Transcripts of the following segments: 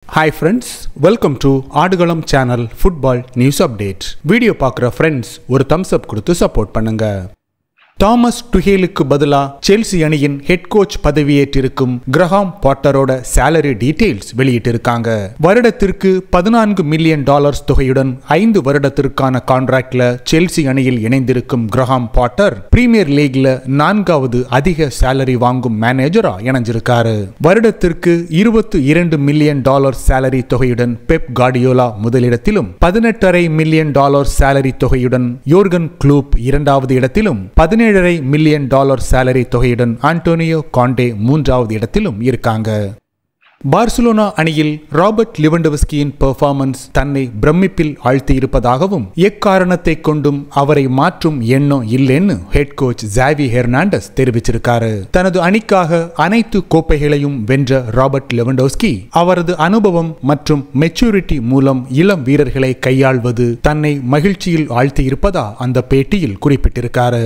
hi friends welcome to Aadukalam channel football news update video பார்க்குற friends ஒரு thumbs up கொடுத்து support பண்ணுங்க Thomas டுஹேலுக்கு பதிலா செல்சி அணியின் ஹெட் கோச் பதவியேற்றிருக்கும் கிரஹாம் பாட்டரோட சேலரி டீடைல்ஸ் வெளியிட்டிருக்காங்க வருடத்திற்கு பதினான்கு மில்லியன் டாலர்ஸ் தொகையுடன் ஐந்து வருடத்திற்கான கான்ட்ராக்ட்ல செல்சி அணியில் இணைந்திருக்கும் கிரஹாம் பாட்டர் பிரீமியர் லீக்ல நான்காவது அதிக சேலரி வாங்கும் மேனேஜரா இணைஞ்சிருக்காரு வருடத்திற்கு இருபத்தி இரண்டு மில்லியன் டாலர் சேலரி தொகையுடன் பெப் கார்டியோலா முதலிடத்திலும் பதினெட்டரை மில்லியன் டாலர் சேலரி தொகையுடன் யோர்கன் க்ளூப் இரண்டாவது இடத்திலும் பதினேழரை மில்லியன் டாலர் சேலரி தொகையுடன் ஆண்டோனியோ காண்டே மூன்றாவது இடத்திலும் இருக்காங்க பார்சிலோனா அணியில் ராபர்ட் லிவண்டவஸ்கியின் பெர்ஃபார்மன்ஸ் தன்னை பிரமிப்பில் ஆழ்த்தியிருப்பதாகவும் எக்காரணத்தை கொண்டும் அவரை மாற்றும் எண்ணம் இல்லைன்னு ஹெட் கோச் ஜாவி ஹெர்னாண்டஸ் தெரிவிச்சிருக்காரு தனது அணிக்காக அனைத்து கோப்பைகளையும் வென்ற ராபர்ட் லெவண்டோஸ்கி அவரது அனுபவம் மற்றும் மெச்சூரிட்டி மூலம் இளம் வீரர்களை கையாள்வது தன்னை மகிழ்ச்சியில் ஆழ்த்தியிருப்பதா அந்த பேட்டியில் குறிப்பிட்டிருக்காரு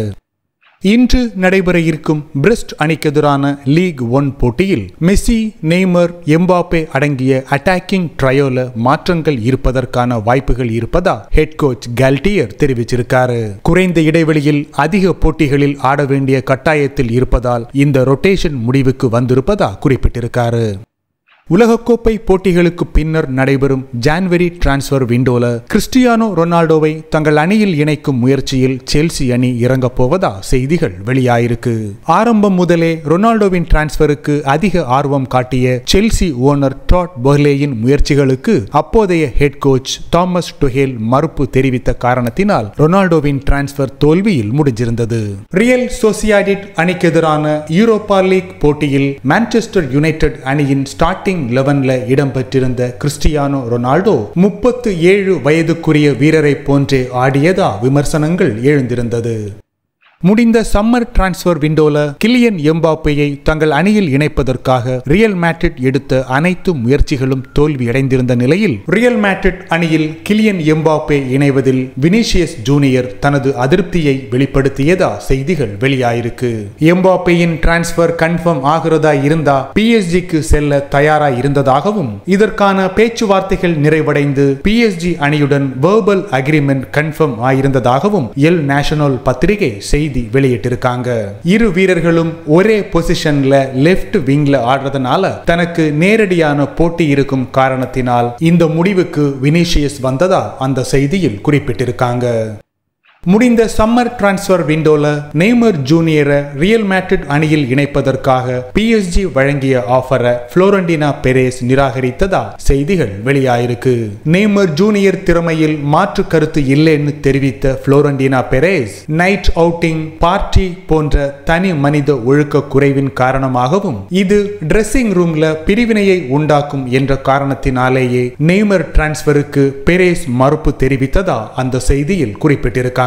இன்று நடைபெற இருக்கும் பிரெஸ்ட் அணிக்கு எதிரான லீக் ஒன் போட்டியில் மெஸ்ஸி நெய்மர் எம்பாப்பே அடங்கிய அட்டாக்கிங் ட்ரையோல மாற்றங்கள் இருப்பதற்கான வாய்ப்புகள் இருப்பதா ஹெட் கோச் கால்டியர் தெரிவிச்சிருக்காரு குறைந்த இடைவெளியில் அதிக போட்டிகளில் ஆட வேண்டிய கட்டாயத்தில் இருப்பதால் இந்த ரொட்டேஷன் முடிவுக்கு வந்திருப்பதா குறிப்பிட்டிருக்காரு உலகக்கோப்பை போட்டிகளுக்கு பின்னர் நடைபெறும் ஜான்வரி டிரான்ஸ்ஃபர் விண்டோல கிறிஸ்டியானோ ரொனால்டோவை தங்கள் அணியில் இணைக்கும் முயற்சியில் செல்சி அணி இறங்கப் போவதா செய்திகள் வெளியாயிருக்கு ஆரம்பம் முதலே ரொனால்டோவின் டிரான்ஸ்ஃபருக்கு அதிக ஆர்வம் காட்டிய செல்சி ஓனர் டாட் பொஹ்லேயின் முயற்சிகளுக்கு அப்போதைய ஹெட் கோச் தாமஸ் டுஹேல் மறுப்பு தெரிவித்த காரணத்தினால் ரொனால்டோவின் டிரான்ஸ்ஃபர் தோல்வியில் முடிஞ்சிருந்தது ரியல் சோசியாடிட் அணிக்கு எதிரான யூரோப்பா லீக் போட்டியில் மான்செஸ்டர் யுனைடெட் அணியின் ஸ்டார்டிங் ஸ்டார்டிங் லெவன்ல இடம்பெற்றிருந்த கிறிஸ்டியானோ ரொனால்டோ முப்பத்து ஏழு வயதுக்குரிய வீரரை போன்றே ஆடியதா விமர்சனங்கள் எழுந்திருந்தது முடிந்த சம்மர் டிரான்ஸ்ஃபர் விண்டோல கிலியன் எம்பாப்பேயை தங்கள் அணியில் இணைப்பதற்காக ரியல் மேட்ரிட் எடுத்த அனைத்து முயற்சிகளும் தோல்வியடைந்திருந்த நிலையில் ரியல் மேட்ரிட் அணியில் கிலியன் எம்பாப்பே இணைவதில் வினிஷியஸ் ஜூனியர் தனது அதிருப்தியை வெளிப்படுத்தியதா செய்திகள் வெளியாயிருக்கு எம்பாப்பேயின் டிரான்ஸ்ஃபர் கன்ஃபார்ம் ஆகிறதா இருந்தா பிஎஸ்ஜிக்கு செல்ல தயாரா இருந்ததாகவும் இதற்கான பேச்சுவார்த்தைகள் நிறைவடைந்து பிஎஸ்ஜி அணியுடன் வேர்பல் அக்ரிமெண்ட் கன்ஃபார்ம் ஆயிருந்ததாகவும் எல் நேஷனல் பத்திரிகை செய்தி செய்தி வெளியிட்டிருக்காங்க இரு வீரர்களும் ஒரே பொசிஷன்ல லெஃப்ட் விங்ல ஆடுறதுனால தனக்கு நேரடியான போட்டி இருக்கும் காரணத்தினால் இந்த முடிவுக்கு வினிஷியஸ் வந்ததா அந்த செய்தியில் குறிப்பிட்டிருக்காங்க முடிந்த சம்மர் டிரான்ஸ்ஃபர் விண்டோல நெய்மர் ஜூனியரை ரியல் மேட்ரிட் அணியில் இணைப்பதற்காக பிஎஸ்ஜி வழங்கிய ஆஃபரை புளோரண்டினா பெரேஸ் நிராகரித்ததா செய்திகள் வெளியாயிருக்கு நெய்மர் ஜூனியர் திறமையில் மாற்று கருத்து இல்லைன்னு தெரிவித்த Florentino Perez night outing party போன்ற தனி மனித ஒழுக்க குறைவின் காரணமாகவும் இது ட்ரெஸ்ஸிங் ரூம்ல பிரிவினையை உண்டாக்கும் என்ற காரணத்தினாலேயே நெய்மர் டிரான்ஸ்ஃபருக்கு பெரேஸ் மறுப்பு தெரிவித்ததா அந்த செய்தியில் குறிப்பிட்டிருக்காங்க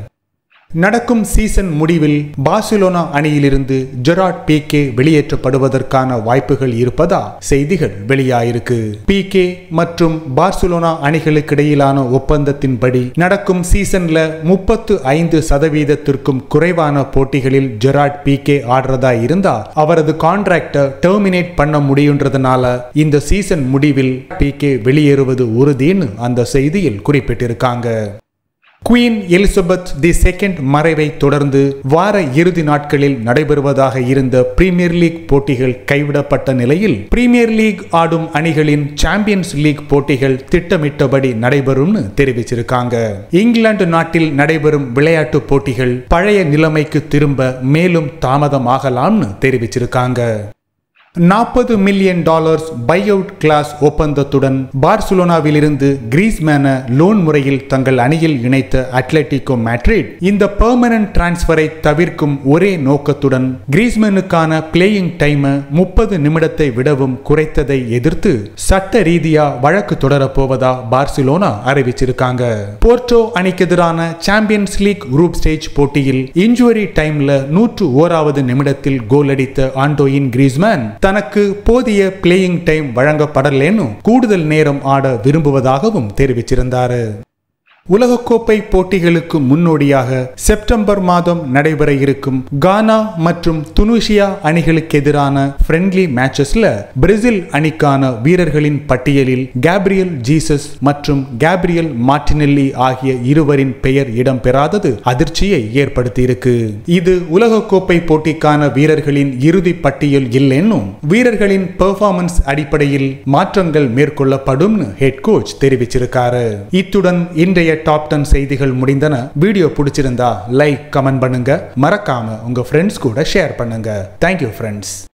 நடக்கும் சீசன் முடிவில் பார்சிலோனா அணியிலிருந்து ஜெராட் பீகே வெளியேற்றப்படுவதற்கான வாய்ப்புகள் இருப்பதா செய்திகள் வெளியாயிருக்கு பீகே மற்றும் பார்சிலோனா அணிகளுக்கிடையிலான ஒப்பந்தத்தின்படி நடக்கும் சீசன்ல முப்பத்து ஐந்து சதவீதத்திற்கும் குறைவான போட்டிகளில் ஜெராட் பீகே ஆடுறதா இருந்தா அவரது கான்ட்ராக்டை டெர்மினேட் பண்ண முடியுன்றதுனால இந்த சீசன் முடிவில் பீகே வெளியேறுவது உறுதின்னு அந்த செய்தியில் குறிப்பிட்டிருக்காங்க குவீன் எலிசபெத் தி செகண்ட் மறைவை தொடர்ந்து வார இறுதி நாட்களில் நடைபெறுவதாக இருந்த பிரீமியர் லீக் போட்டிகள் கைவிடப்பட்ட நிலையில் பிரீமியர் லீக் ஆடும் அணிகளின் சாம்பியன்ஸ் லீக் போட்டிகள் திட்டமிட்டபடி நடைபெறும்னு தெரிவிச்சிருக்காங்க இங்கிலாந்து நாட்டில் நடைபெறும் விளையாட்டு போட்டிகள் பழைய நிலைமைக்கு திரும்ப மேலும் தாமதமாகலாம்னு தெரிவிச்சிருக்காங்க நாற்பது million dollars buyout clause ஒப்பந்தத்துடன் பார்சிலோனாவிலிருந்து கிரீஸ்மேன லோன் முறையில் தங்கள் அணியில் இணைத்த அட்லட்டிகோ மேட்ரிட் இந்த பெர்மனன்ட் டிரான்ஸ்பரை தவிர்க்கும் ஒரே நோக்கத்துடன் கிரீஸ்மேனுக்கான பிளேயிங் டைமை முப்பது நிமிடத்தை விடவும் குறைத்ததை எதிர்த்து சட்ட ரீதியா வழக்கு தொடரப்போவதா பார்சிலோனா அறிவிச்சிருக்காங்க போர்ட்டோ அணிக்கு எதிரான சாம்பியன்ஸ் லீக் குரூப் ஸ்டேஜ் போட்டியில் இன்ஜுவரி டைம்ல நூற்று ஓராவது நிமிடத்தில் கோல் அடித்த ஆண்டோயின் கிரீஸ்மேன் தனக்கு போதிய பிளேயிங் டைம் வழங்கப்படலேன்னு கூடுதல் நேரம் ஆட விரும்புவதாகவும் தெரிவிச்சிருந்தாரு உலகக்கோப்பை போட்டிகளுக்கு முன்னோடியாக செப்டம்பர் மாதம் நடைபெற இருக்கும் கானா மற்றும் துனிஷியா அணிகளுக்கு எதிரான ஃப்ரெண்ட்லி மேட்சஸ்ல பிரேசில் அணிக்கான வீரர்களின் பட்டியலில் கேப்ரியல் ஜீசஸ் மற்றும் கேப்ரியல் மார்டினெல்லி ஆகிய இருவரின் பெயர் இடம்பெறாதது அதிர்ச்சியை ஏற்படுத்தியிருக்கு இது உலகக்கோப்பை போட்டிக்கான வீரர்களின் இறுதி பட்டியல் இல்லைன்னும் வீரர்களின் பெர்ஃபார்மன்ஸ் அடிப்படையில் மாற்றங்கள் மேற்கொள்ளப்படும் ஹெட் கோச் தெரிவிச்சிருக்காரு இத்துடன் இன்றைய டாப் டென் செய்திகள் முடிந்தன வீடியோ பிடிச்சிருந்தா லைக் கமெண்ட் பண்ணுங்க மறக்காம உங்க ஃப்ரெண்ட்ஸ் கூட ஷேர் பண்ணுங்க தேங்க்யூ ஃப்ரெண்ட்ஸ்